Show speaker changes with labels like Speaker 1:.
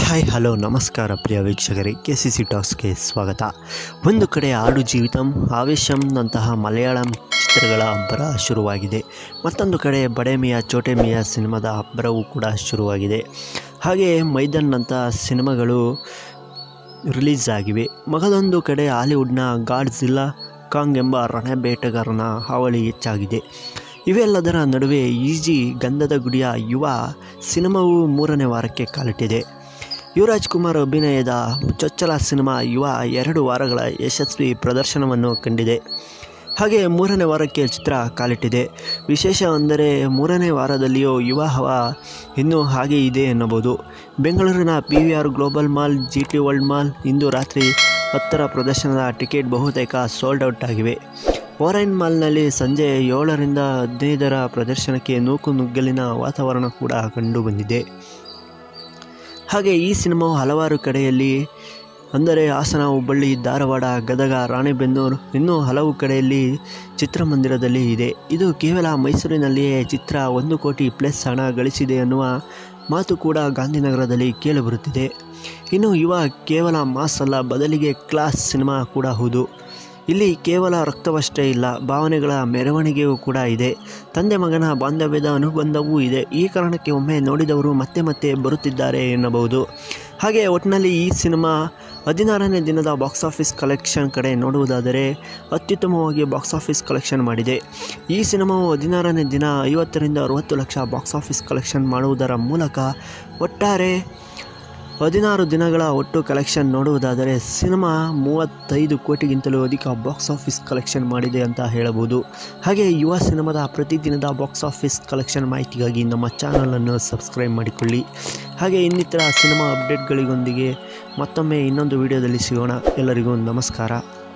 Speaker 1: hi hello ನಮಸ್ಕಾರ ಪ್ರಿಯ ವೀಕ್ಷಕರೇ K C C ಟಾಕ್ಸ್ಗೆ ಸ್ವಾಗತ ಒಂದು ಕಡೆ ಆಡು ಜೀವಿತಂ ಆವೇಶಂನಂತಹ ಮಲಯಾಳಂ ಚಿತ್ರಗಳ ಅಬ್ಬರ ಶುರುವಾಗಿದೆ ಮತ್ತೊಂದು ಕಡೆ ಬಡೆ ಮಿಯಾ ಚೋಟೆ ಮಿಯಾ ಸಿನಿಮಾದ ಅಬ್ಬರವೂ ಕೂಡ ಶುರುವಾಗಿದೆ ಹಾಗೆ ಮೈದನ್ನಂತಹ ಸಿನಿಮಾಗಳು ರಿಲೀಸ್ ಆಗಿವೆ ಮಗದೊಂದು ಕಡೆ ಹಾಲಿವುಡ್ನ ಗಾಡ್ಜಿಲ್ಲಾ ಕಾಂಗ್ ಎಂಬ ರಣಬೇಟೆಗಾರನ ಹಾವಳಿ ಹೆಚ್ಚಾಗಿದೆ ಇವೆಲ್ಲದರ ನಡುವೆ ಈಜಿ ಗಂಧದ ಗುಡಿಯ ಯುವ ಸಿನಿಮಾವು ಮೂರನೇ ವಾರಕ್ಕೆ ಕಾಲಿಟ್ಟಿದೆ ಯುವರಾಜ್ ಕುಮಾರ್ ಅಭಿನಯದ ಚೊಚ್ಚಲ ಸಿನಿಮಾ ಯುವ ಎರಡು ವಾರಗಳ ಯಶಸ್ವಿ ಪ್ರದರ್ಶನವನ್ನು ಕಂಡಿದೆ ಹಾಗೆ ಮೂರನೇ ವಾರಕ್ಕೆ ಚಿತ್ರ ಕಾಲಿಟ್ಟಿದೆ ವಿಶೇಷ ಅಂದರೆ ಮೂರನೇ ವಾರದಲ್ಲಿಯೂ ಯುವ ಹವ ಇನ್ನೂ ಹಾಗೆ ಇದೆ ಎನ್ನಬಹುದು ಬೆಂಗಳೂರಿನ P V R global mall G T world mall ಇಂದು ರಾತ್ರಿ ಹತ್ತರ ಪ್ರದರ್ಶನದ ಟಿಕೆಟ್ ಬಹುತೇಕ ಸೋಲ್ಡ್ ಔಟ್ ಆಗಿವೆ ಓರೈನ್ ಮಾಲ್ನಲ್ಲಿ ಸಂಜೆ ಏಳರಿಂದ ಹದಿನೈದರ ಪ್ರದರ್ಶನಕ್ಕೆ ನೂಕು ನುಗ್ಗಲಿನ ವಾತಾವರಣ ಕೂಡ ಕಂಡುಬಂದಿದೆ ಹಾಗೆ ಈ ಸಿನಿಮಾವು ಹಲವಾರು ಕಡೆಯಲ್ಲಿ ಅಂದರೆ ಹಾಸನ ಹುಬ್ಬಳ್ಳಿ ಧಾರವಾಡ ಗದಗ ರಾಣೆಬೆನ್ನೂರು ಇನ್ನೂ ಹಲವು ಕಡೆಯಲ್ಲಿ ಚಿತ್ರಮಂದಿರದಲ್ಲಿ ಇದೆ ಇದು ಕೇವಲ ಮೈಸೂರಿನಲ್ಲಿಯೇ ಚಿತ್ರ ಒಂದು ಕೋಟಿ ಪ್ಲಸ್ ಹಣ ಗಳಿಸಿದೆ ಅನ್ನುವ ಮಾತು ಕೂಡ ಗಾಂಧಿನಗರದಲ್ಲಿ ಕೇಳಿಬರುತ್ತಿದೆ ಇನ್ನು ಯುವ ಕೇವಲ ಮಾಸ್ ಅಲ್ಲ ಬದಲಿಗೆ ಕ್ಲಾಸ್ ಸಿನಿಮಾ ಕೂಡ ಹೌದು ಇಲ್ಲಿ ಕೇವಲ ರಕ್ತವಷ್ಟೇ ಇಲ್ಲ ಭಾವನೆಗಳ ಮೆರವಣಿಗೆಯೂ ಕೂಡ ಇದೆ ತಂದೆ ಮಗನ ಬಾಂಧವ್ಯದ ಅನುಬಂಧವೂ ಇದೆ ಈ ಕಾರಣಕ್ಕೆ ಒಮ್ಮೆ ನೋಡಿದವರು ಮತ್ತೆ ಮತ್ತೆ ಬರುತ್ತಿದ್ದಾರೆ ಎನ್ನಬಹುದು ಹಾಗೆ ಒಟ್ಟಿನಲ್ಲಿ ಈ ಸಿನಿಮಾ ಹದಿನಾರನೇ ದಿನದ ಬಾಕ್ಸ್ ಆಫೀಸ್ ಕಲೆಕ್ಷನ್ ಕಡೆ ನೋಡುವುದಾದರೆ ಅತ್ಯುತ್ತಮವಾಗಿ ಬಾಕ್ಸ್ ಆಫೀಸ್ ಕಲೆಕ್ಷನ್ ಮಾಡಿದೆ ಈ ಸಿನಿಮಾವು ಹದಿನಾರನೇ ದಿನ ಐವತ್ತರಿಂದ ಅರುವತ್ತು ಲಕ್ಷ ಬಾಕ್ಸ್ ಆಫೀಸ್ ಕಲೆಕ್ಷನ್ ಮಾಡುವುದರ ಮೂಲಕ ಒಟ್ಟಾರೆ ಹದಿನಾರು ದಿನಗಳ ಒಟ್ಟು ಕಲೆಕ್ಷನ್ ನೋಡುವುದಾದರೆ ಸಿನಿಮಾ ಮೂವತ್ತೈದು ಕೋಟಿಗಿಂತಲೂ ಅಧಿಕ ಬಾಕ್ಸ್ ಆಫೀಸ್ ಕಲೆಕ್ಷನ್ ಮಾಡಿದೆ ಅಂತ ಹೇಳಬಹುದು ಹಾಗೆ ಯುವ ಸಿನಿಮಾದ ಪ್ರತಿದಿನದ ಬಾಕ್ಸ್ ಆಫೀಸ್ ಕಲೆಕ್ಷನ್ ಮಾಹಿತಿಗಾಗಿ ನಮ್ಮ ಚಾನಲನ್ನು ಸಬ್ಸ್ಕ್ರೈಬ್ ಮಾಡಿಕೊಳ್ಳಿ ಹಾಗೆ ಇನ್ನಿತರ ಸಿನಿಮಾ ಅಪ್ಡೇಟ್ಗಳಿಗೊಂದಿಗೆ ಮತ್ತೊಮ್ಮೆ ಇನ್ನೊಂದು ವಿಡಿಯೋದಲ್ಲಿ ಸಿಗೋಣ ಎಲ್ಲರಿಗೂ ನಮಸ್ಕಾರ